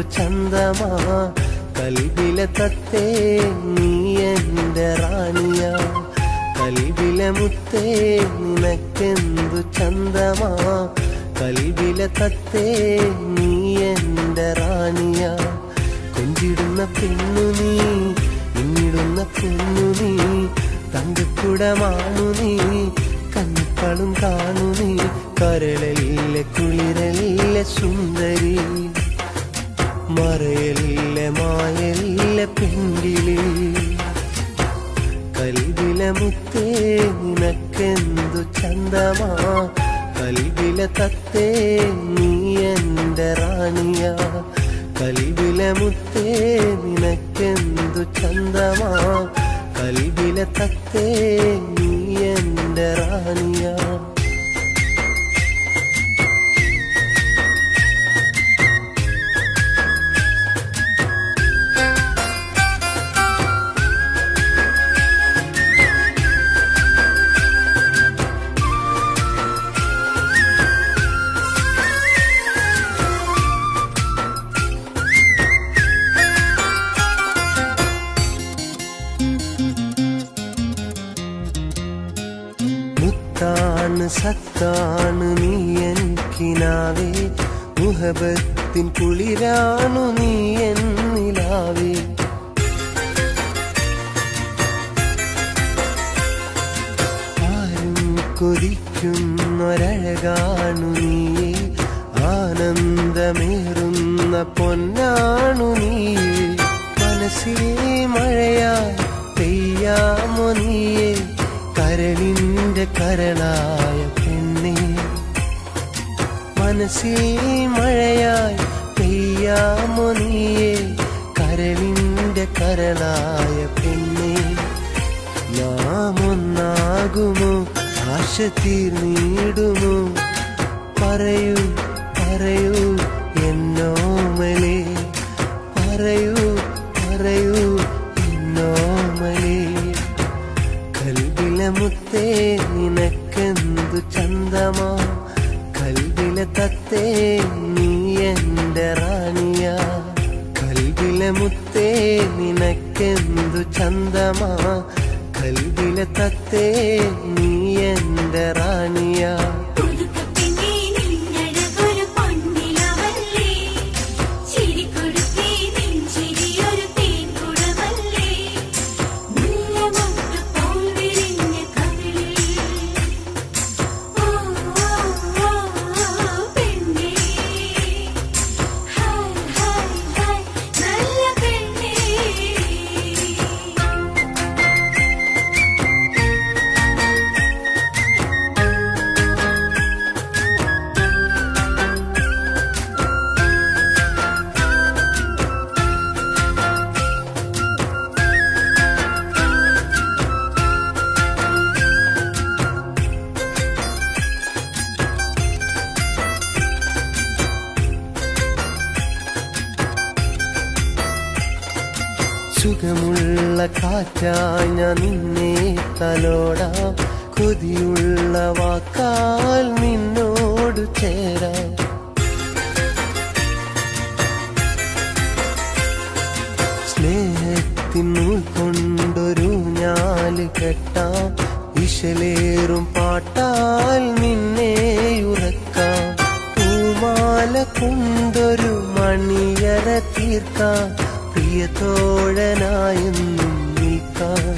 ചന്തമാ കൽവിലെ തത്തേ നീ എന്റെ റാണിയാ കൽവിലെ മുത്തേ നിനക്കെന്തു ചന്തമാ കൽവിലെ തത്തേ നീ എന്റെ റാണിയാ കൊഞ്ചിടുന്ന പെണ്ണു നീ ഇന്നിടുന്ന പെണ്ണു നീ തങ്കക്കുടമാണു നീ കണ്ണിപ്പളും കാണു നീ കരളല്ലേ കുളിരല്ലേ സുന്ദരി മറയല്ലേ മായല്ലേ പെണ്ടിലി കൽവിലെ മുത്തേ നിനക്കെന്തു ചന്തമാ കൽവിലെ തത്തേ നീ എന്റെ റാണിയാ കൽവിലെ മുത്തേ നിനക്കെന്തു ചന്തമാ കൽവിലെ തത്തേ നീ എന്റെ റാണിയാ മുത്താണ് സത്താണ് നീ എനിക്കിനാവേ മുഹബത്തിൻ കുളിരാണു നീ എന്നിലാവേ ആരും കൊതിക്കുന്നൊരഴകാണു നീ ആനന്ദമേറുന്ന പൊന്നാണു നീ മനസ്സിലെ മഴയായി പെയ്യാമോ നീയേ കരളിന്റെ കരളായ പെണ്ണേ മനസ്സിൽ മഴയായി പെയ്യാമോ നീയേ കരളിന്റെ കരളായ പെണ്ണേ നാം ഒന്നാകുമോ ആശ തീർന്നിടുമോ പറയൂ പറയൂ എന്നോമലേ പറയൂ പറയൂ എന്നോമലേ കൽവിലെ മുത്തേ നിനക്കെന്തു ചന്തമാ കൽവിലെ തത്തേ നീ എന്റെ റാണിയാ കൽവിലെ മുത്തേ നിനക്കെന്തു ചന്തമാ കൽവിലെ തത്തേ നീ എന്റെ റാണിയാ പുതുക്കപ്പെണ്ണേ നിന്നഴകൊരു പൊന്നിലവല്ലേ ചിരിക്കൊടുത്തേ നെഞ്ചിരിയൊരു തേൻകുടമല്ലേ മുല്ലമൊട്ട് പോൽ വിരിഞ്ഞ കവിളിൽ ഓ ഓ ഓ പെണ്ണേ ഹായ് ഹായ് ഹായ് നല്ല പെണ്ണേ സുഖമുള്ള കാറ്റായി ഞാൻ നിന്നെ തലോടാം കൊതിയുള്ള വാക്കാൽ നിന്നോട് ചേരാം സ്നേഹത്തിനുൾ കൊണ്ടൊരു ഞാല് കെട്ടാം ഇശലേറും പാട്ടാൽ നിന്നെ ഉറക്കാം പൂമാല കൊണ്ടൊരു മണിയറ തീർക്കാം പ്രിയതോഴനായെന്നും നിൽക്കാം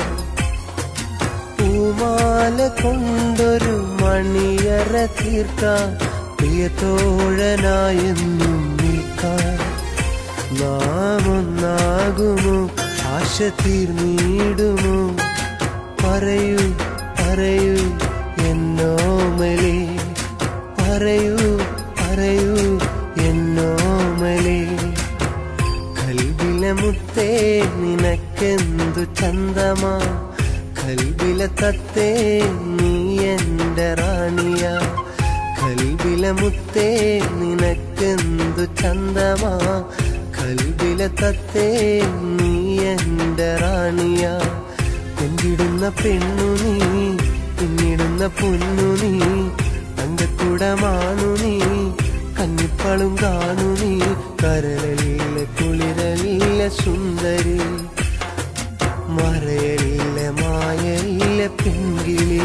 പൂമാല കൊണ്ടൊരു മണിയറ തീർക്കാം പ്രിയതോഴനായെന്നും നിൽക്കാം നാം ഒന്നാകുമോ ആശ തീർന്നിടുമോ പറയൂ പറയൂ എന്നോമലേ പറയൂ പറയൂ എന്നോമലേ കൽവിലെ മുത്തേ നിനക്കെന്തു ചന്തമാ കൽവിലെ തത്തേ നീ എന്റെ റാണിയാ കൽവിലെ മുത്തേ നിനക്കെന്തു ചന്തമാ കൽവിലെ തത്തേ നീ എന്റെ റാണിയാ കൊണ്ടിടുന്ന പെണ്ണു നീ പിന്നിടുന്ന പൊന്നു നീ തങ്കക്കുടമാണു നീ കന്നിപ്പളും കാണു നീ കരളില്ല കുളിരലില്ല സുന്ദരി മറയലില്ല മായയില്ല പെൺകിളി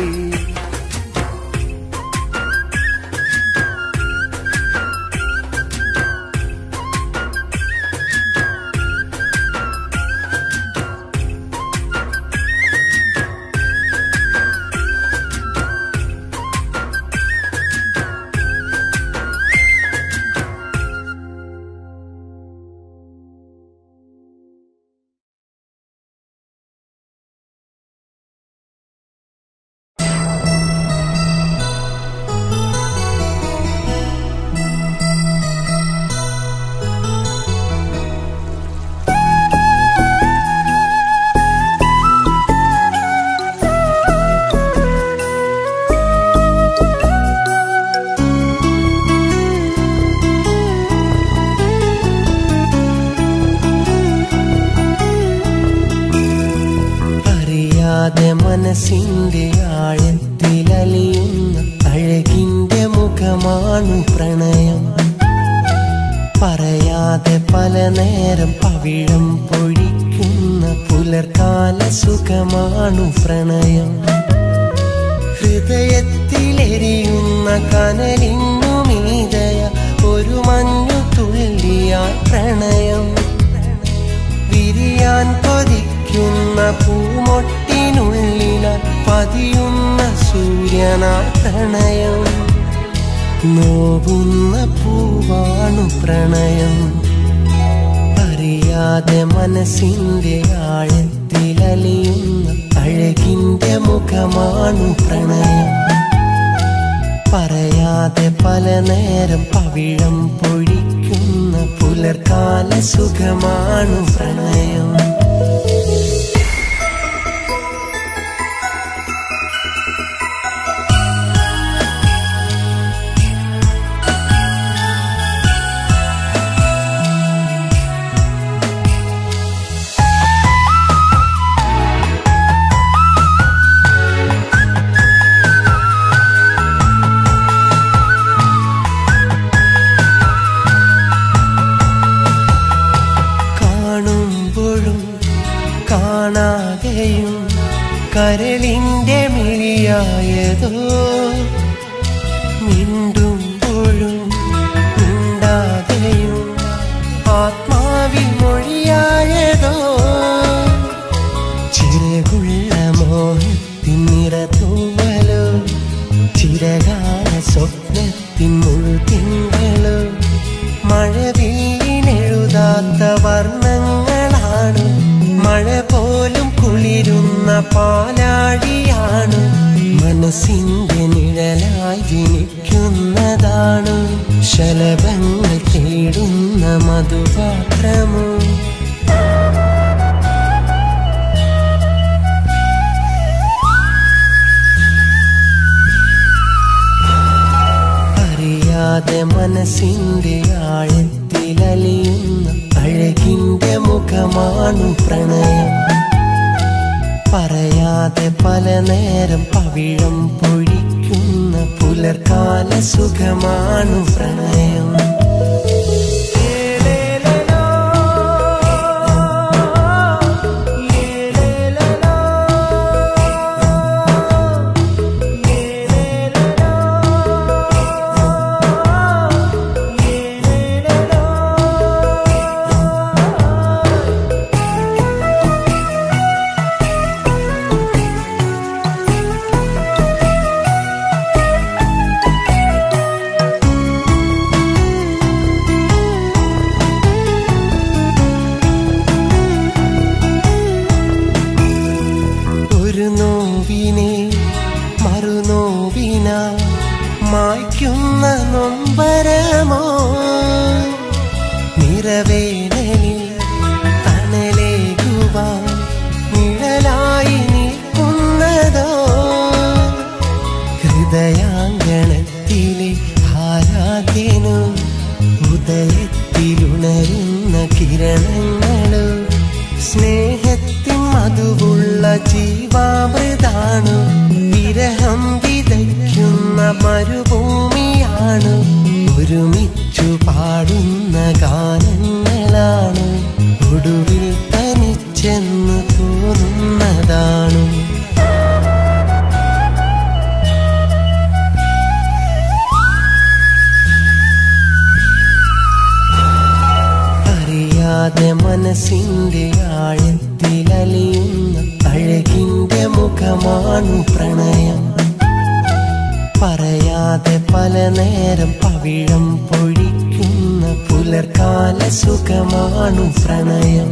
അറിയാതെ മനസ്സിന്റെ ആഴത്തിലലിയുന്ന അഴകിന്റെ മുഖമാണു പ്രണയം പറയാതെ പല നേരം പവിഴം പൊഴിക്കുന്ന പുലർക്കാല സുഖമാണു പ്രണയം ഹൃദയത്തിലെരിയുന്ന കനലിന്നു മീതയ ഒരു മഞ്ഞു തുള്ളിയാൽ പ്രണയം വിരിയാൻ കൊതിക്കുന്ന പൂമൊട്ടിനുള്ളിലാൽ പതിയുന്ന സൂര്യനാൾ പ്രണയം നോവുന്ന പൂവാണു പ്രണയം അറിയാതെ മനസ്സിന്റെ ആഴത്തിലലിയുന്ന അഴകിന്റെ മുഖമാണു പ്രണയം പറയാതെ പല നേരം പവിഴം പൊഴിക്കുന്ന പുലർക്കാല സുഖമാണു പ്രണയം കാണുമ്പോഴും കാണാതെയും കരളിന്റെ മിഴിയായതോ മിണ്ടുമ്പോഴും മിണ്ടാതെയും ആത്മാവിൽ മൊഴിയായതോ ചിറകുള്ള മോഹത്തിൻ നിറത്തൂവലോ ചിരകാല സ്വപ്നത്തിൻ മുഴുതിങ്കളോ മഴവില്ലെഴുതാത്ത വർണ്ണങ്ങളാണ് മഴ പോലും കുളിരുന്ന പാലാഴിയാണ് മനസ്സിന്റെ നിഴലായി ജനിക്കുന്നതാണ് ശലഭങ്ങൾ തേടുന്ന മധുപാത്രമോ അറിയാതെ മനസ്സിന്റെ ആഴത്തിലലിയുന്ന അഴകിന്റെ മുഖമാണു പ്രണയം പറയാതെ പല നേരം പവിഴം പൊഴിക്കുന്ന പുലർക്കാല സുഖമാണു പ്രണയം ഒരു നോവിനെ മറുനോവിന മായ്ക്കുന്ന നൊമ്പരമോ നിറവേനലിൽ തണലേകുവാൻ നിഴലായി നിൽക്കുന്നതോ ഹൃദയാങ്കണത്തിലെ ആരാധ്യനോ ഉദയത്തിലുണരുന്ന കിരണങ്ങളോ സ്നേഹത്തിൻ മധുവുള്ള ജീവാമൃതാണ് വിരഹം വിതയ്ക്കുന്ന മരുഭൂമിയാണ് ഒരുമിച്ച ഗാനങ്ങളാണ് ഒടുവിൽ തനിച്ചെന്ന് തോന്നുന്നതാണ് അറിയാതെ മനസ്സിന്റെ ആഴത്തിലലിയുന്ന അഴകിന്റെ മുഖമാണു പ്രണയം പറയാതെ പല നേരം പവിഴം പൊഴിക്കുന്ന പുലർക്കാല സുഖമാണു പ്രണയം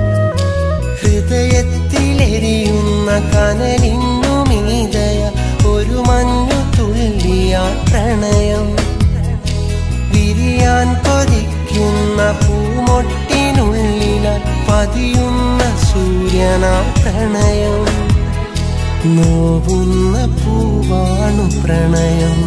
ഹൃദയത്തിലെരിയുന്ന കനലിന്നു മീതയ ഒരു മഞ്ഞു തുള്ളിയാ പ്രണയം വിരിയാൻ കൊതിക്കുന്ന പൂമൊട്ടിനുള്ളിലാൽ പതിയുന്ന സൂര്യനാ പ്രണയം നോവുന്ന പൂവാണു പ്രണയം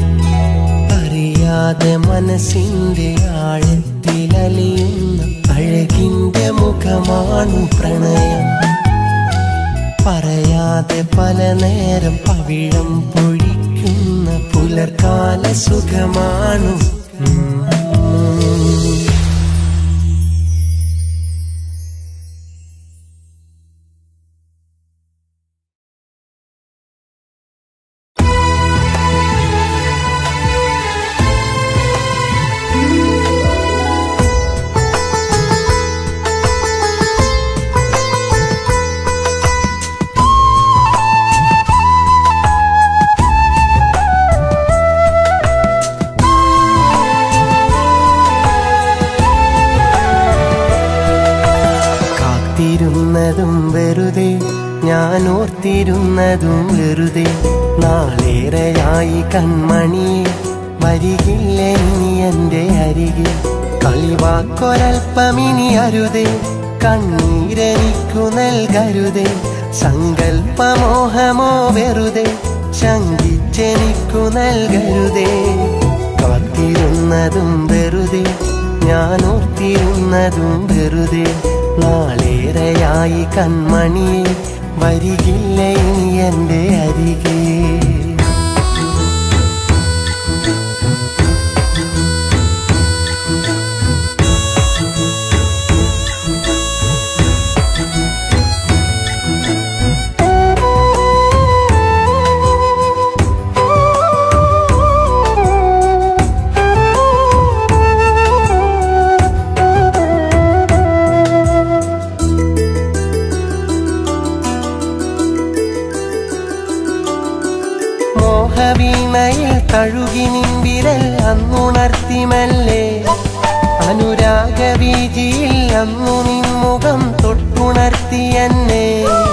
അറിയാതെ മനസ്സിന്റെ ആഴത്തിലലിയുന്ന അഴകിന്റെ മുഖമാണു പ്രണയം പറയാതെ പല നേരം പവിഴം പൊഴിക്കുന്ന പുലർക്കാല സുഖമാണു ഉം. കാത്തിരുന്നതും വെറുതെ ഞാൻ ഓർത്തിരുന്നതും വെറുതെ നാളേറെയായി കൺമണിയെ വരികില്ലേ നീ എന്റെ അരികിൽ കളിവാക്കൊരൽപ്പമിനി അരുതേ കണ്ണീരെനിക്കു നൽകരുതേ സങ്കൽപ്പമോഹമോ വെറുതെ ശങ്കിച്ചെനിക്കു നൽകരുതേ കാത്തിരുന്നതും വെറുതെ ഞാൻ ഓർത്തിരുന്നതും വെറുതെ നാളേറെയായി കൺമണിയെ വരികില്ല ഇനി എന്റെ അരികെ മോഹവീണയിൽ തഴുകി നിൻവിരൽ അന്നുണർത്തി മെല്ലെ അനുരാഗവീജിയിൽ അന്നു നിൻമുഖം തൊട്ടുണർത്തി എന്നെ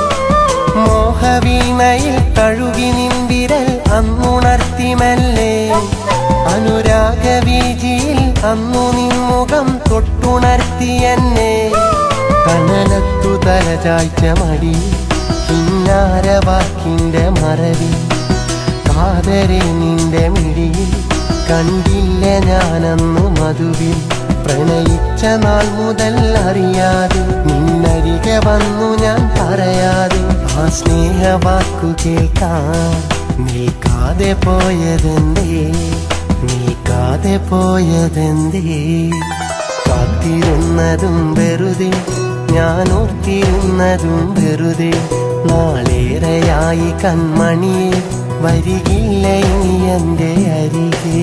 മോഹവീണയിൽ തഴുകി നിൻവിരൽ അന്നുണർത്തി മെല്ലെ അനുരാഗവീജിയിൽ അന്നു നിൻമുഖം തൊട്ടുണർത്തി എന്നെ കനലത്തു തലചായ്ച്ച മടി കിന്നാരവാക്കിന്റെ മറവി കാതരെ നിന്റെ മിഴിയിൽ കണ്ടില്ല ഞാനന്നു മധുവിൽ പ്രണയിച്ച നാൾ മുതൽ അറിയാതെ നിന്നരികെ വന്നു ഞാൻ പറയാതെ ആ സ്നേഹവാക്കു കേൾക്കാൻ നിൽക്കാതെ പോയതെന്തേ നിൽക്കാതെ പോയതെന്തേ കാത്തിരുന്നതും വെറുതെ ഞാൻ ഓർത്തിരുന്നതും വെറുതെ നാളേറെയായി കൺമണിയെ വരികില്ല ഇനി എന്റെ അരികെ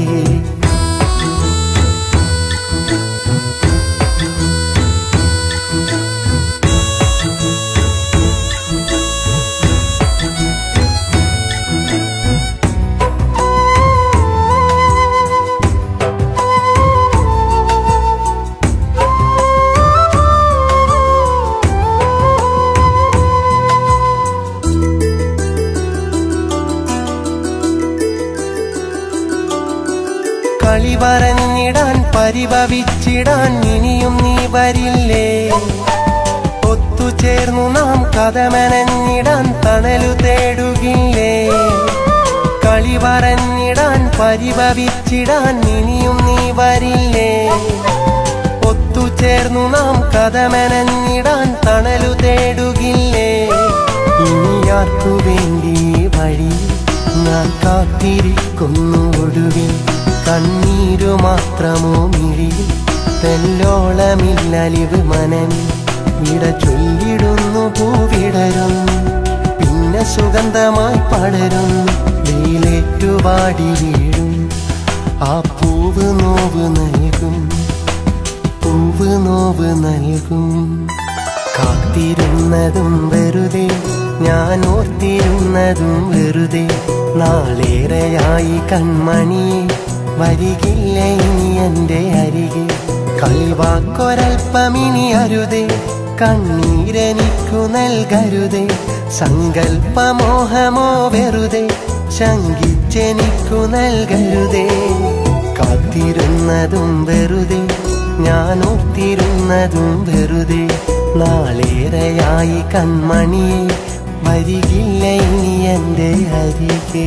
കളി പറഞ്ഞിടാൻ പരിഭവിച്ചിടാൻ ഇനിയും നീ വരില്ലേ ഒത്തുചേർന്നു നാം കഥമനഞ്ഞിടാൻ തണലു തേടുകില്ലേ കളി പറഞ്ഞിടാൻ പരിഭവിച്ചിടാൻ ഇനിയും നീ വരില്ലേ ഒത്തുചേർന്നു നാം കഥമനഞ്ഞിടാൻ തണലു തേടുകില്ലേ ഇനി ആർക്കു വേണ്ടി ഈ വഴി ഞാൻ കാത്തിരിക്കുന്നു ഒടുവിൽ കണ്ണീരു മാത്രമോ മിഴി തെല്ലോളമില്ലലിവ് മനൻ വിട ചൊല്ലിടുന്നു പൂവിടരുന്നു പിന്നെ സുഗന്ധമായി പടരും വെയിലേറ്റുപാടി വീഴും ആ പൂവ് നോവ് നൽകും പൂവ് നോവ് നൽകും കാത്തിരുന്നതും വെറുതെ ഞാൻ ഓർത്തിരുന്നതും വെറുതെ നാളേറെയായി കൺമണിയെ വരികില്ല ഇനി എന്റെ അരികെ കളിവാക്കൊരൽപ്പമിനി അരുതേ കണ്ണീരെനിക്കു നൽകരുതേ സങ്കൽപ്പമോഹമോ വെറുതെ ശങ്കിച്ചെനിക്കു നൽകരുതേ കാത്തിരുന്നതും വെറുതെ ഞാൻ ഓർത്തിരുന്നതും വെറുതെ നാളേറെയായി കൺമണിയെ വരികില്ല ഇനി എന്റെ അരികെ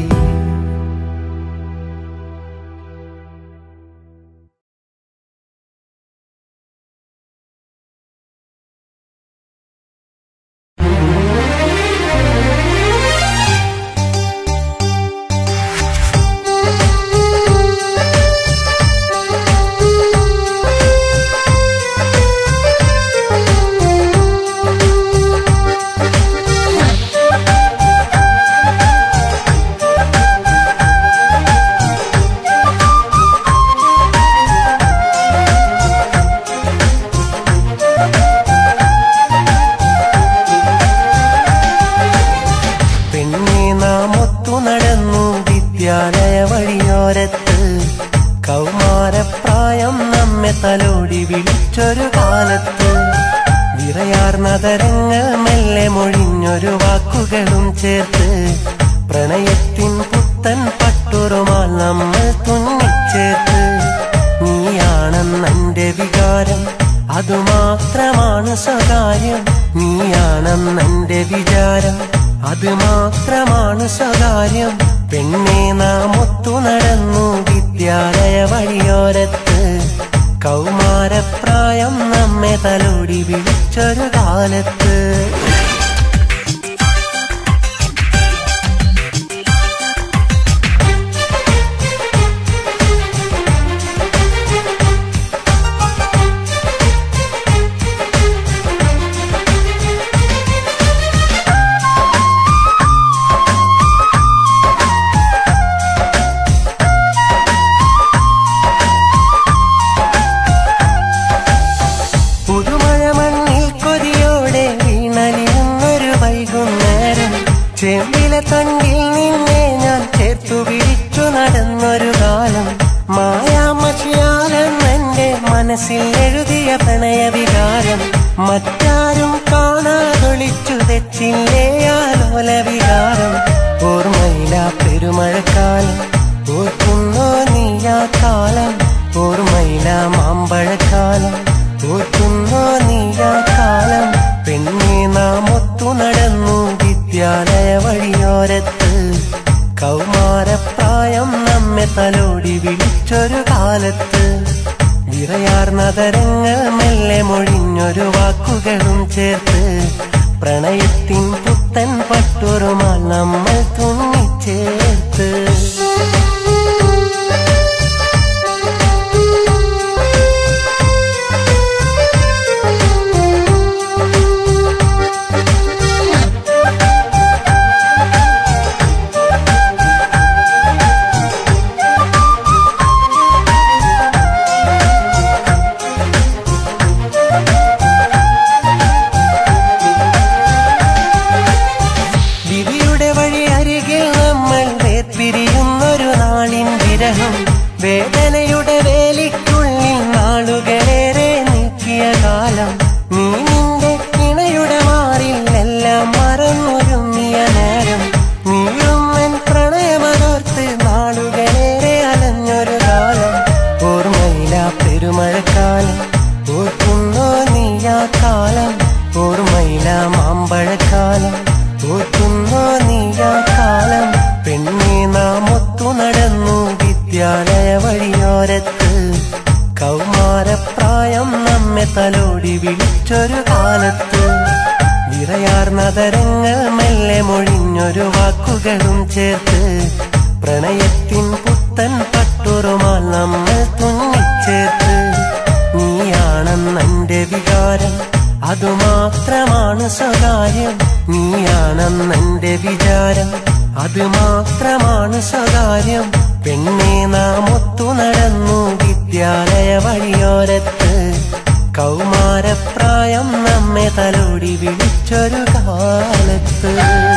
പെണ്ണെ നാം ഒത്തു നടന്നു വിദ്യാലയ വഴിയോരത്ത് കൗമാരപ്രായം നമ്മെ തലോടി വിളിച്ചൊരു കാലത്ത് വിറയാർന്നതരങ്ങൾ മെല്ലെ മൊഴിഞ്ഞൊരു വാക്കുകളും ചേർത്ത് പ്രണയത്തിൻ പുത്തൻ പട്ടുറുമാൽ നമ്മൾ തുന്നിച്ചേർത്ത് നീയാണെന്നെന്റെ വികാരം അതുമാത്രമാണ് സ്വകാര്യം നീയാണെന്നെന്റെ വിചാരം അത് മാത്രമാണ് സ്വകാര്യം പെണ്ണെ നാം ഒത്തു നടന്നു വിദ്യാലയ വഴിയോരത്ത് കൗമാരപ്രായം നമ്മെ തലോടി വിളിച്ചൊരു കാലത്ത് പുതുമഴ മണ്ണിൽ കൊതിയോടെ വീണലിയുന്നൊരു വൈകുന്നേരം ചെമ്പിലെ തണ്ടിൽ നിന്നെ ഞാൻ ചേർത്തു പിടിച്ചു നടന്നൊരു കാലം മായാമഷിയാലെന്നെന്റെ മനസ്സിൽ എഴുതിയ പ്രണയവികാരം മറ്റാരും കാണാതൊളിച്ചു തെച്ചില്ലേ ആലോല വികാരം ഓർമ്മയില പെരുമഴക്കാലം ഓർക്കുന്നോ നീയാ കാലം ഓർമ്മയില മാമ്പഴക്കാലം ഓർക്കുന്നോ നീയാ കാലം പെണ്ണെ നാം ഒത്തു നടന്നു വിദ്യാലയ വഴിയോരത്ത് കൗമാരപ്രായം നമ്മെ തലോടി വിളിച്ചൊരു കാലത്ത് വിറയാർന്നതരങ്ങൾ മെല്ലെ മൊഴിഞ്ഞൊരു വാക്കുകളും ചേർത്ത് പ്രണയത്തിൻ പുത്തൻ പട്ടുറുമാൽ നമ്മൾ തുന്നിച്ചേർത്ത് വിധിയുടെ വഴി അരികിൽ നമ്മൾ വേർപിരിയുന്നൊരു നാളിൻ വിരഹം വേദനയുടെ വേലിക്കുള്ളിൽ നാളുകളേറെ നീക്കിയ കാലം നീ നിന്റെ ഇണയുടെ മാറിൽ എല്ലാം മറന്നൊരുങ്ങിയ നേരം നീയുമ്മൻ പ്രണയമതോർത്ത് നാളുകളേറെ അലഞ്ഞൊരു കാലം ഓർമ്മയില പെരുമഴക്കാലം ഓർക്കുന്നോ നീയാ കാലം ഓർമ്മയില മാമ്പഴക്കാലം ഓർക്കുന്നോ നീയാ കാലം പെണ്ണെ നാം ഒത്തു നടന്നു വിദ്യാലയ വഴിയോരത്ത് കൗമാരപ്രായം നമ്മെ തലോടി വിളിച്ചൊരു കാലത്ത് വിറയാർന്നതരങ്ങൾ മെല്ലെ മൊഴിഞ്ഞൊരു വാക്കുകളും ചേർത്ത് പ്രണയത്തിൻ പുത്തൻ പട്ടുറുമാൽ നമ്മൾ തുന്നിച്ചേർത്ത് വികാരം അതുമാത്രമാണ് സ്വകാര്യം നീയാണെന്നെന്റെ വിചാരം അത് മാത്രമാണ് സ്വകാര്യം പെണ്ണെ നാം ഒത്തു നടന്നു വിദ്യാലയ വഴിയോരത്ത് കൗമാരപ്രായം നമ്മെ തലോടി വിളിച്ചൊരു കാലത്ത്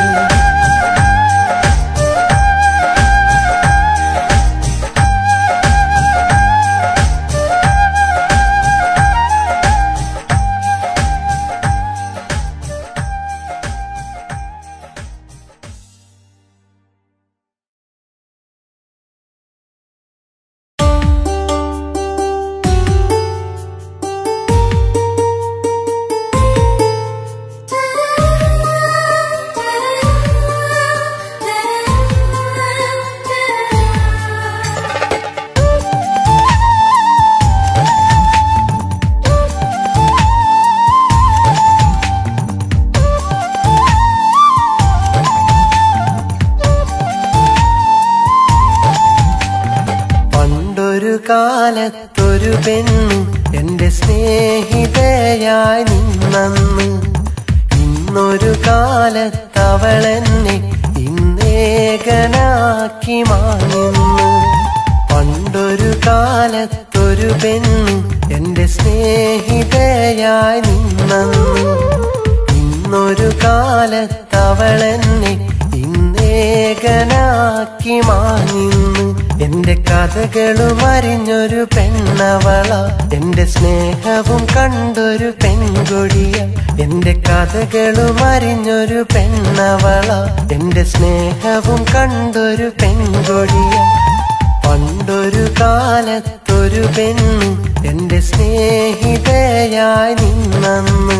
പണ്ടൊരു കാലത്തൊരു പെണ്ണ് എന്റെ സ്നേഹിതയായി നിന്നന്ന് ഇന്നൊരു കാലത്തവളെന്നെ ഇന്നേകനാക്കി മാനിന്ന് പണ്ടൊരു കാലത്തൊരു പെണ്ണ് എന്റെ സ്നേഹിതയായി നിന്നന്ന് ഇന്നൊരു കാലത്തവളെന്നെ ഇന്നേകനാക്കി മാനിന്ന് എന്റെ കഥകളും അറിഞ്ഞൊരു പെണ്ണവള എന്റെ സ്നേഹവും കണ്ടൊരു പെൺകൊടിയ എന്റെ കഥകളും അറിഞ്ഞൊരു പെണ്ണവള എന്റെ സ്നേഹവും കണ്ടൊരു പെൺകൊടിയ പണ്ടൊരു കാലത്തൊരു പെണ്ണ് എന്റെ സ്നേഹിതയായി നിന്നന്ന്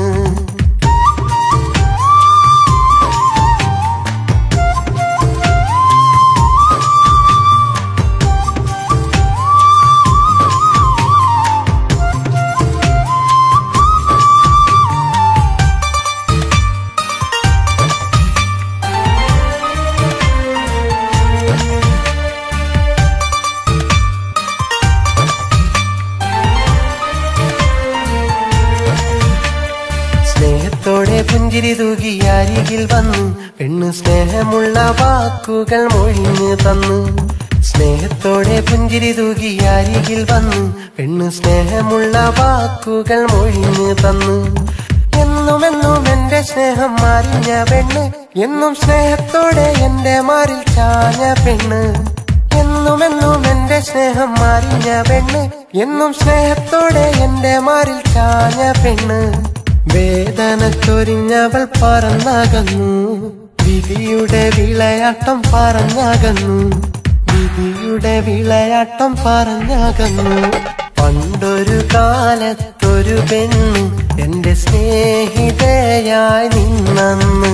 സ്നേഹത്തോടെ പുഞ്ചിരി തൂകി അരികിൽ വന്നു പെണ്ണ് സ്നേഹമുള്ള വാക്കുകൾ മൊഴിഞ്ഞു തന്നു സ്നേഹത്തോടെ പുഞ്ചിരി തൂകി അരികിൽ വന്നു പെണ്ണ് സ്നേഹമുള്ള വാക്കുകൾ മൊഴിഞ്ഞു തന്നു എന്നും എന്നും എന്റെ സ്നേഹം മാറിഞ്ഞ പെണ്ണ് എന്നും സ്നേഹത്തോടെ എന്റെ മാറിൽ ചാഞ്ഞ പെണ്ണ് എന്നും എന്നും എന്റെ സ്നേഹം മാറിഞ്ഞ പെണ്ണ് എന്നും സ്നേഹത്തോടെ എന്റെ മാറിൽ ചാഞ്ഞ പെണ്ണ് വേദന ചൊരിഞ്ഞവൾ പറന്നകന്നു വിധിയുടെ വിളയാട്ടം പറഞ്ഞകന്നു വിധിയുടെ വിളയാട്ടം പറഞ്ഞകന്നു പണ്ടൊരു കാലത്തൊരു പെണ്ണ് എന്റെ സ്നേഹിതയായി നിന്നന്ന്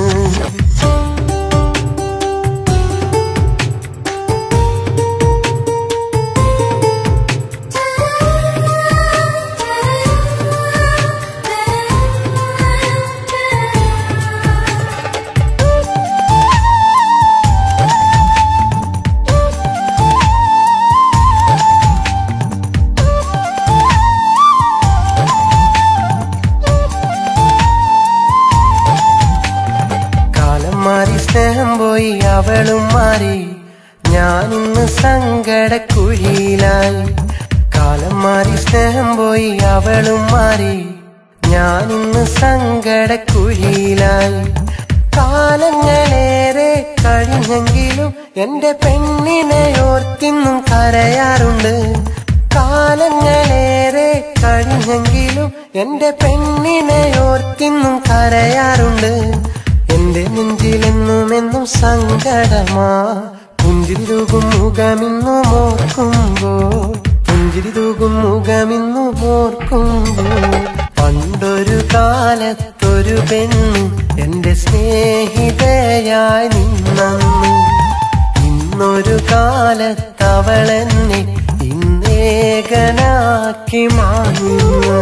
കാലം മാറി സ്നേഹം പോയി അവളും മാറി ഞാനിന്ന് സങ്കടക്കുഴിയിലായി കാലം മാറി സ്നേഹം പോയി അവളും മാറി ഞാനിന്ന് സങ്കടക്കുഴിയിലായി കാലങ്ങളേറെ കഴിഞ്ഞെങ്കിലും എന്റെ പെണ്ണിനെ ഓർത്തിന്നും കരയാറുണ്ട് കാലങ്ങളേറെ കഴിഞ്ഞെങ്കിലും എന്റെ പെണ്ണിനെ ഓർത്തിന്നും കരയാറുണ്ട് എന്റെ നെഞ്ചിലെന്നും എന്നും സങ്കടമാ പുഞ്ചിരി തൂകും മുഖമിന്നും ഓർക്കുമ്പോൾ പുഞ്ചിരി തൂകും മുഖമിന്നും ഓർക്കുമ്പോൾ പണ്ടൊരു കാലത്തൊരു പെണ്ണ് എന്റെ സ്നേഹിതയായി നിന്നന്ന് ഇന്നൊരു കാലത്തവളെന്നെ ഇന്നേകനാക്കി മാറുന്നു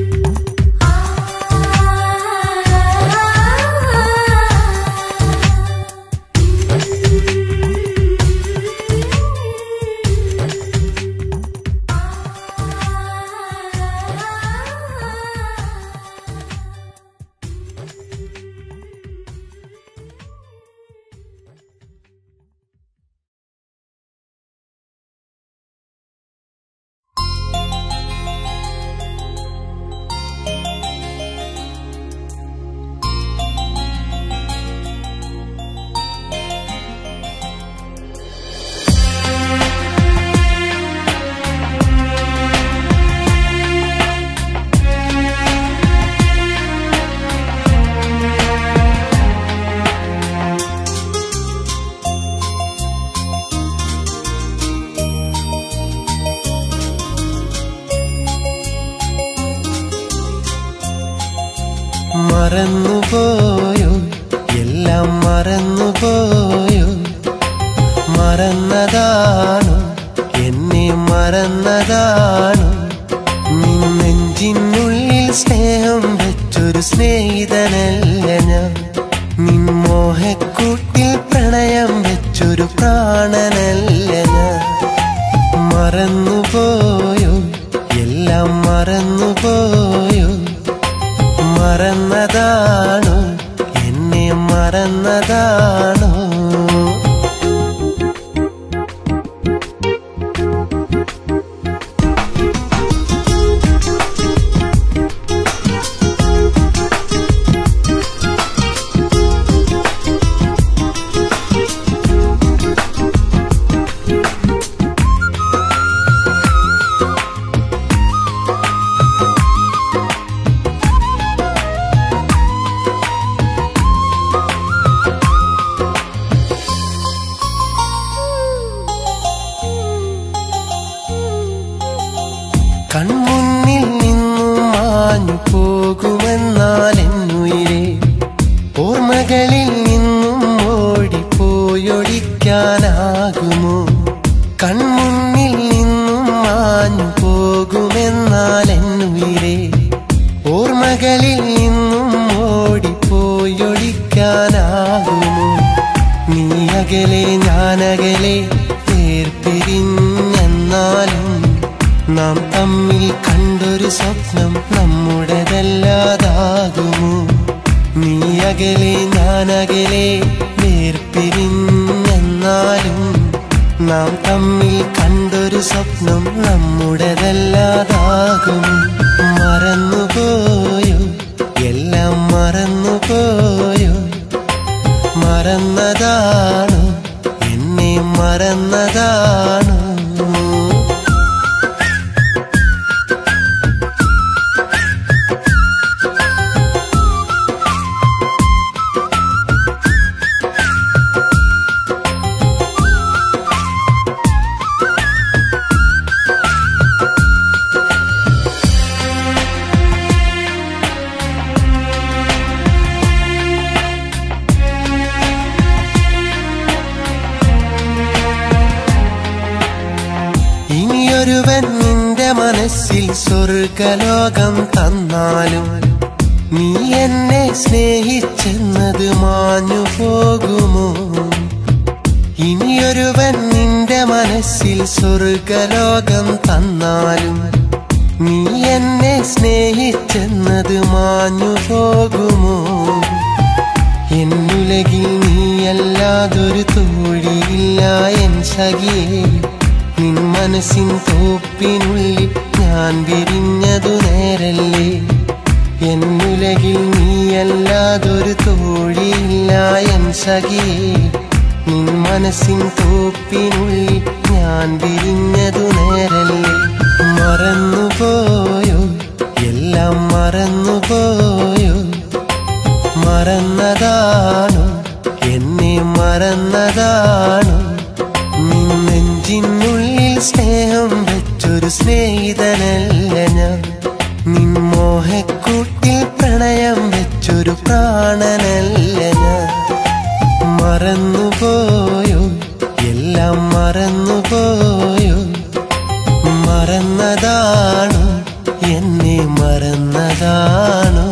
ആ മറന്നുപോയോ എല്ലാം മറന്നുപോയോ മറന്നതാണോ എന്നെ മറന്നതാണോ നിൻ നെഞ്ചിനുള്ളിൽ സ്നേഹം വെച്ചൊരു സ്നേഹിതനല്ല ഞാൻ നിൻ മോഹക്കൂട്ടിൽ പ്രണയം വെച്ചൊരു പ്രാണനല്ല ഞാൻ മറന്നുപോയോ എല്ലാം മറന്നുപോയോ മറന്നതാണോ എന്നെ മറന്നതാണോ കൺമുന്നിൽ നിന്നും മാഞ്ഞു പോകുമെന്നാൽ എന്നുയിരെ ഓർമ്മകളിൽ നിന്നും ഓടിപ്പോയൊടിക്കാനാകുമോ കൺമുന്നിൽ നിന്നും മാഞ്ഞു പോകുമെന്നാൽ എന്നുയിരെ ഓർമ്മകളിൽ നിന്നും ഓടിപ്പോയൊടിക്കാനാകുമോ നീ അകലെ ഞാനകലെ വേർപിരിഞ്ഞെന്നാലും നാം തമ്മിൽ കണ്ടൊരു സ്വപ്നം നമ്മുടേതല്ലാതാകുമോ നീ അകലെ ഞാനകലെ വേർപിരിഞ്ഞെന്നാലും നാം തമ്മിൽ കണ്ടൊരു സ്വപ്നം നമ്മുടേതല്ലാതാകും മറന്നുപോയോ എല്ലാം മറന്നുപോയോ മറന്നതാണോ എന്നെ മറന്നതാണോ ഇനിയൊരുവൻ നിന്റെ മനസ്സിൽ സ്വർഗലോകം തന്നാലും നീ എന്നെ സ്നേഹിച്ചെന്നത് മാഞ്ഞു പോകുമോ ഇനിയൊരുവൻ നിന്റെ മനസ്സിൽ സ്വർഗലോകം തന്നാലും നീ എന്നെ സ്നേഹിച്ചെന്നത് മാഞ്ഞു പോകുമോ എന്നുലകിൽ നീയല്ലാതൊരു തോഴിയില്ല എൻ സഖിയേ നിൻ മനസ്സിൻ തോപ്പിനുള്ളിൽ ഞാൻ വിരിഞ്ഞതു നേരല്ലേ എന്നുലകിൽ നീയല്ലാതൊരു തോഴിയില്ല എൻ സഖിയേ നിൻ മനസ്സിൻ തോപ്പിനുള്ളിൽ ഞാൻ വിരിഞ്ഞതു നേരല്ലേ മറന്നുപോയോ എല്ലാം മറന്നുപോയോ മറന്നതാണോ എന്നെ മറന്നതാണോ നിൻ നെഞ്ചിനുള്ളിൽ സ്നേഹം വെച്ചൊരു സ്നേഹിതനല്ല ഞാൻ നിൻ മോഹക്കൂട്ടിൽ പ്രണയം വെച്ചൊരു പ്രാണനല്ല ഞാൻ മറന്നുപോയോ എല്ലാം മറന്നുപോയോ മറന്നതാണോ എന്നെ മറന്നതാണോ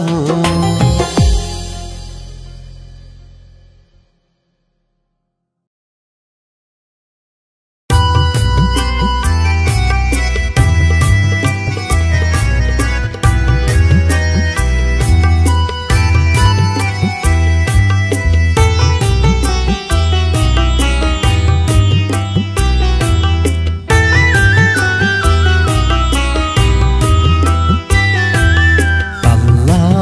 അല്ലാ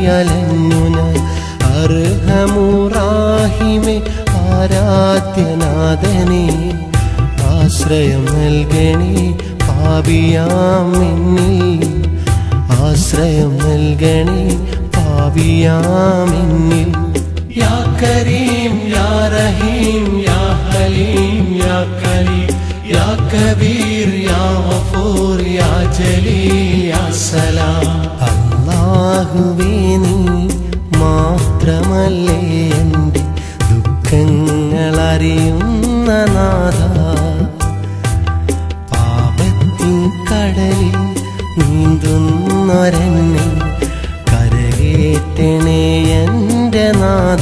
അലഞ്ഞു ഞാൻ അർഹമുറാഹിമെ ആരാധ്യനാഥനെ ആശ്രയം നൽകണേ പാപിയാം എന്നിൽ ആശ്രയം നൽകണേ പാപിയാം എന്നിൽ യാ കരീം യാ റഹീം യാ ഹലീം യാ കരീം യാ കബീർ യാ ഗഫൂർ യാ ജലീൽ യാ സലാം അല്ലാഹുവേ നീ മാത്രമല്ലേ എൻ്റെ ദുഃഖങ്ങൾ അറിയുന്ന നാഥ പാപത്തിൻ കടലിൽ നീന്തുന്നൊരെന്നെ കരകേറ്റണേ എൻ്റെ നാഥ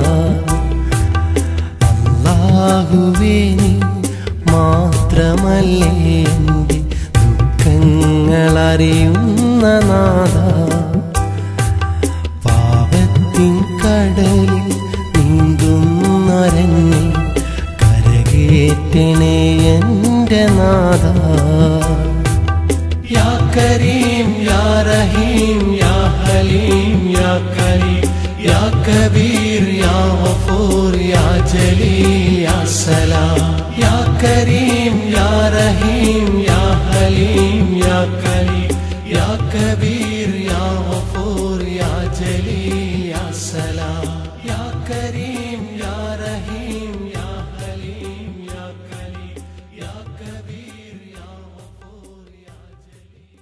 അല്ലാഹുവേ നീ മാത്രമല്ലേ എൻ്റെ ദുഃഖങ്ങൾ അറിയുന്ന നാഥ പാപത്തിൻ കടലിൽ നീന്തുന്നൊരെന്നെ കരകേറ്റണേ എൻ്റെ നാഥ യാ കരീം യാ റഹീം യാ ഹലീം യാ കരീം യാ കബീർ യാ ഗഫൂർ യാ ജലീൽ യാ സലാം യാ കരീം യാ റഹീം യാ ഹലീം യാ കരീം യാ കബീർ യാ ഗഫൂർ യാ ജലീൽ യാ സലാം യാ കരീം യാ റഹീം യാ ഹലീം യാ കരീം യാ കബീർ യാ ഗഫൂർ യാ ജലീൽ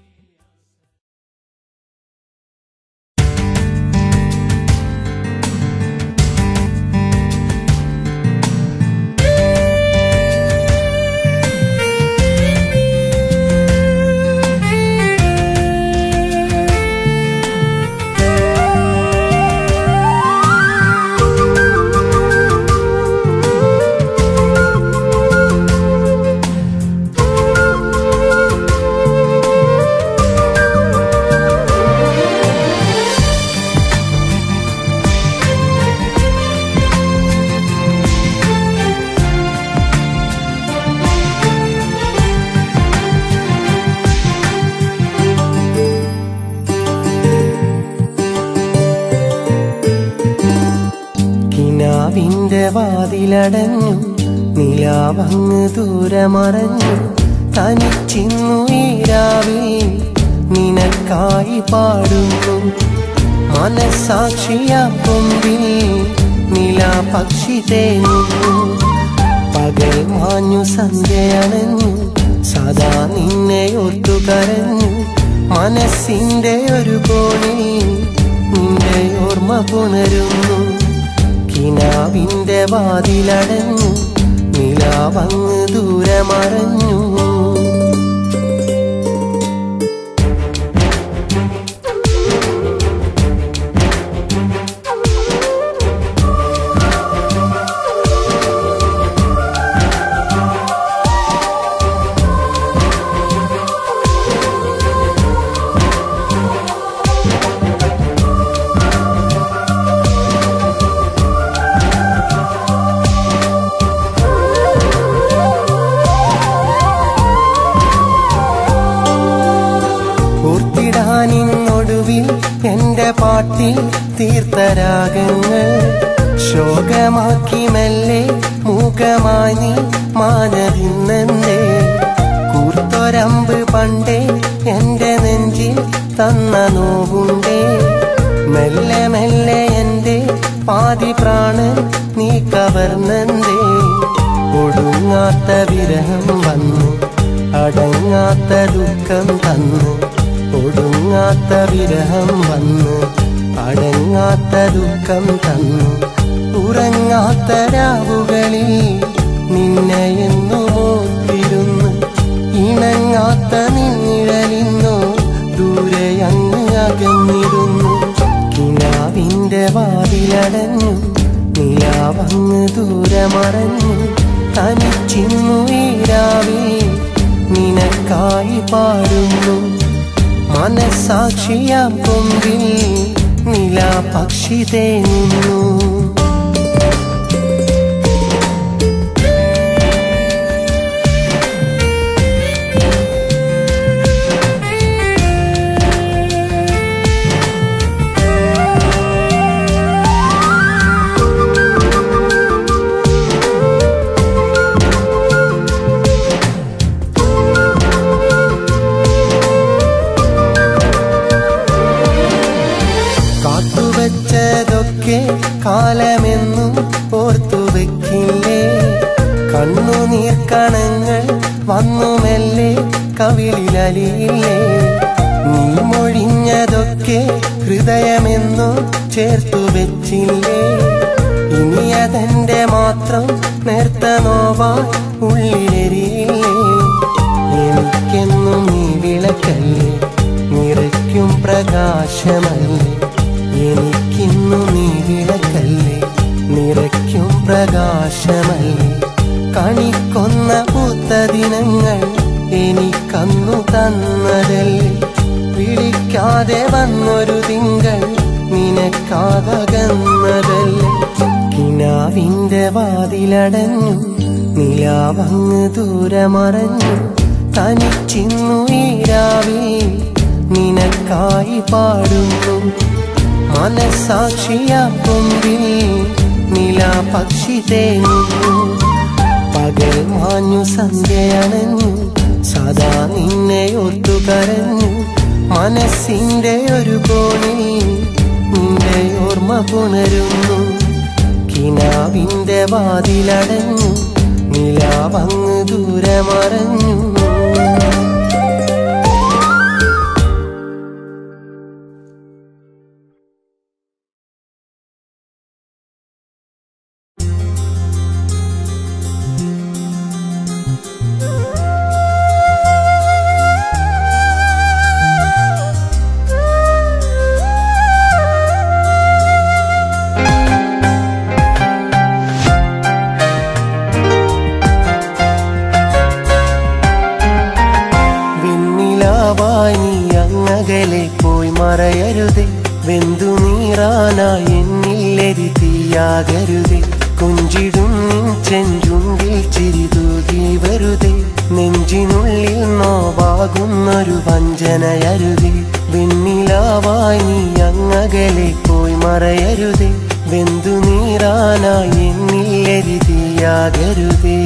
കിനാവിന്റെ വാതിലടഞ്ഞു നിലാവങ്ങ് ദൂരമറഞ്ഞു തനിച്ചിന്നു ഈരാവിൽ നിനക്കായി പാടുന്നു മനസാക്ഷിയ കൊമ്പിൽ നിലാ പക്ഷി തേങ്ങുന്നു പകൽ മാഞ്ഞു സന്ധ്യയണഞ്ഞു സദാ നിന്നെ ഒത്തു കരഞ്ഞു മനസ്സിന്റെ ഒരു കോണിൽ നിന്റെ ഓർമ്മ പുണരുന്നു കിനാവിന്റെ വാതിലടഞ്ഞു നിലാവങ്ങ് ദൂരെ മറഞ്ഞു പൂർത്തിടാനിന്നൊടുവിൽ എന്റെ പാട്ടിൽ തീർത്ഥരാഗങ്ങൾ ശോകമാക്കി മെല്ലെ മൂകമായി നീ മാനതിന്നെന്തേ കൂർത്തൊരമ്പ് പണ്ടേ എന്റെ നെഞ്ചിൽ തന്ന നോവുണ്ടേ മെല്ലെ മെല്ലെ എന്റെ പാതി പ്രാണൻ നീ കവർന്നെന്തേ ഒടുങ്ങാത്ത വിരഹം വന്നു അടങ്ങാത്ത ദുഃഖം തന്നു ഒടുങ്ങാത്ത വിരഹം വന്നു അടങ്ങാത്ത ദുഃഖം തന്നു ഉറങ്ങാത്ത രാവുകളിൽ നിന്നെ എന്നു മോത്തിരുന്നു ഇണങ്ങാത്ത നിന്നിഴലിന്നു ദൂരെ അങ്ങ് അകന്നിരുന്നു കിനാവിന്റെ വാതിലടഞ്ഞു നിലാവങ്ങ് ദൂരെ മറഞ്ഞു തനിച്ചിന്നു ഈരാവിൽ നിനക്കായി പാടുന്നു മനസാക്ഷിയാം കൊമ്പിൽ നിലാ പക്ഷി തേങ്ങുന്നു ും വച്ചതൊക്കെ കാലമെന്നും ഓർത്തു വെക്കില്ലേ കണ്ണുനീർ കണങ്ങൾ വന്നുമെല്ലേ കവിളിലലിയില്ലേ നീ മൊഴിഞ്ഞതൊക്കെ ഹൃദയമെന്നു ചേർത്തു വെച്ചില്ലേ ഇനി അതെന്റെ മാത്രം നേർത്ത നോവാ ഉള്ളിലെരിയില്ലേ എനിക്കെന്നും നീ വിളക്കല്ലേ നിറയ്ക്കും പ്രകാശമല്ലേ എനിക്കിന്നു നീ വിളക്കല്ലേ നിറയ്ക്കും പ്രകാശമല്ലേ കണിക്കൊന്ന പൂത്ത ദിനങ്ങൾ എനിക്കന്നു തന്നതല്ലേ വിളിക്കാതെ വന്നൊരു തിങ്കൾ നിനക്കാകന്നതല്ലേ കിനാവിന്റെ വാതിലടഞ്ഞു നിലാവങ്ങ് ദൂരെ മറഞ്ഞു തനിച്ചിന്നു ഈരാവി നിനക്കായി പാടുന്നു മനസാക്ഷിയ കൊമ്പിൽ നിലാപക്ഷി തേങ്ങുന്നു പകൽ മാഞ്ഞു സന്ധ്യയണഞ്ഞു സദാ നിന്നെ ഓർത്തു കരഞ്ഞു മനസ്സിന്റെ ഒരു കോണിൽ നിന്റെ ഓർമ്മ പുണരുന്നു കിനാവിന്റെ വാതിലടഞ്ഞു നിലാവങ്ങ് ദൂരെ മറഞ്ഞു വെണ്ണിലാവായി നീ അങ്ങകലെ പോയി മറയരുതേ വെന്തു നീറാനായി എന്നില്ലെരി തീയാകരുതേ കൊഞ്ചിടും നിൻ ചെഞ്ചുണ്ടിൽ ചിരിതൂകി വെറുതെ നെഞ്ചിനുള്ളിൽ നോവാകുന്നൊരു വഞ്ചനയരുതേ വെണ്ണിലാവായി നീ അങ്ങകലെ പോയി മറയരുതേ വെന്തു നീറാനായി എന്നില്ലെരി തീയാകരുതേ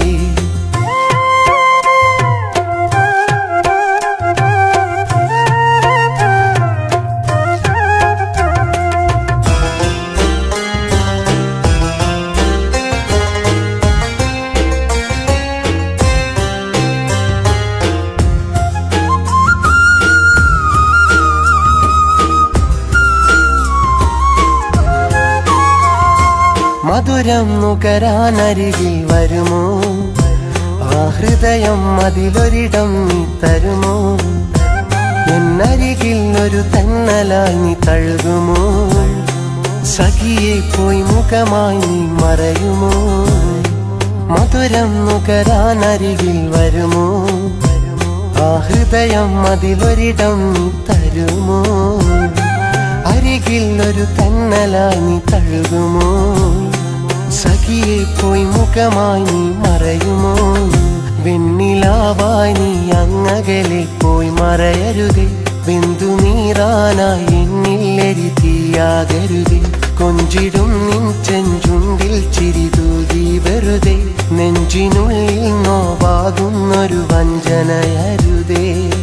മധുരം നുകരാനരികിൽ വരുമോ ആ ഹൃദയം അതിലൊരിടം നീ തരുമോ എന്നരികിൽ ഒരു തന്നലായി നീ തഴുകുമോ സഖിയെ പോയി മുഖമായി നീ മറയുമോ മധുരം നുകരാനരികിൽ വരുമോ ആ ഹൃദയം അതിലൊരിടം നീ തരുമോ അരികിൽ ഒരു തന്നലായി നീ തഴുകുമോ സഖിയെ പോയി മുഖമായി നീ മറയുമോ വെണ്ണിലാവായി നീ അങ്ങകലെ പോയി മറയരുതേ ബിന്ദു നീറാനായി എന്നില്ലെരി തീയാകരുതേ കൊഞ്ചിടും നിൻ ചെഞ്ചുണ്ടിൽ ചിരിതൂകി വെറുതെ നെഞ്ചിനുള്ളിൽ നോവാകുന്നൊരു വഞ്ചനയരുതേ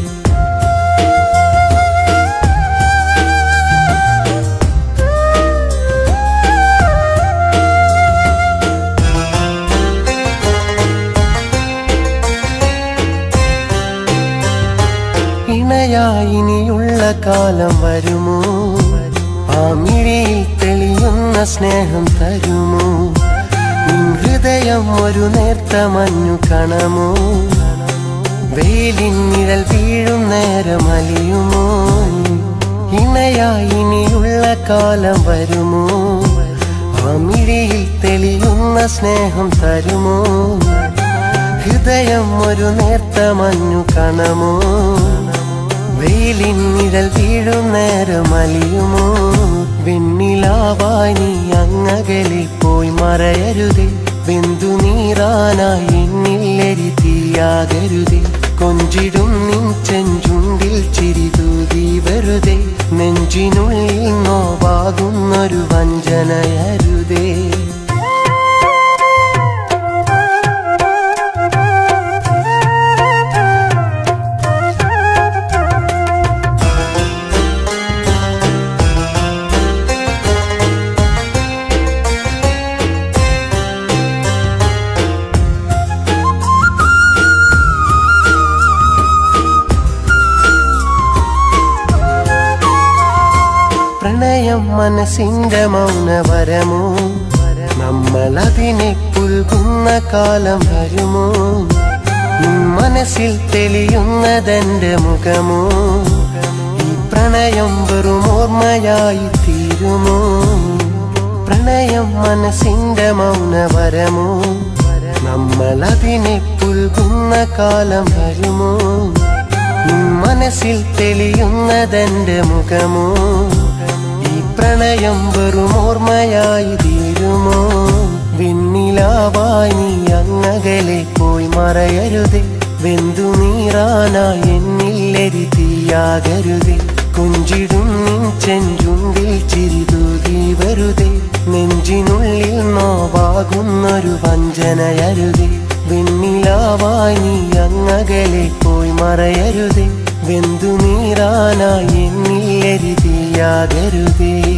ഇണയായി ഇനിയുള്ള കാലം വരുമോ ആ മിഴിയിൽ തെളിയുന്ന സ്നേഹം തരുമോ നിൻ ഹൃദയം ഒരു നേർത്ത മഞ്ഞു കണമോ വെയിലിൻ നിഴൽ വീഴും നേരം അലിയുമോ ഇണയായി ഇനിയുള്ള കാലം വരുമോ ആ മിഴിയിൽ തെളിയുന്ന സ്നേഹം തരുമോ ഹൃദയം ഒരു നേർത്ത മഞ്ഞു കണമോ വെയിലിൻ നിഴൽ വീഴും നേരം അലിയുമോ വെണ്ണിലാവായി നീ അങ്ങകലെ പോയി മറയരുതേ ബിന്ദു നീറാനായി എന്നില്ലെരി തീയാകരുതേ കൊഞ്ചിടും നിൻ ചെഞ്ചുണ്ടിൽ ചിരിതൂകി വെറുതെ നെഞ്ചിനുള്ളിൽ നോവാകുന്നൊരു വഞ്ചനയരുതേ മനസ്സിന്റെ മൗനവരമോ നമ്മളതിനെ പുൽകുന്ന കാലം വരുമോ നിൻ മനസ്സിൽ തെളിയുന്നതെന്റെ മുഖമോ ഈ പ്രണയം വെറും ഓർമ്മയായി തീരുമോ പ്രണയം മനസ്സിന്റെ മൗനവരമോ നമ്മളതിനെ പുൽകുന്ന കാലം വരുമോ നിൻ മനസ്സിൽ തെളിയുന്നതെന്റെ മുഖമോ ഈ പ്രണയം വെറും ഓർമ്മയായി തീരുമോ വെണ്ണിലാവായി നീ അങ്ങകലെ പോയി മറയരുതേ വെന്തു നീറാനായി എന്നില്ലെരി തീയാകരുതേ കുഞ്ചിടും നിൻ ചെഞ്ചുണ്ടിൽ ചിരിതൂകി വരുതേ നെഞ്ചിനുള്ളിൽ നോവാകുന്നൊരു വഞ്ചനയരുതേ വെണ്ണിലാവായി നീ അങ്ങകലെ പോയി മറയരുതേ വെന്തു നീറാനായി എന്നില്ലെരി തീയാകരുതേ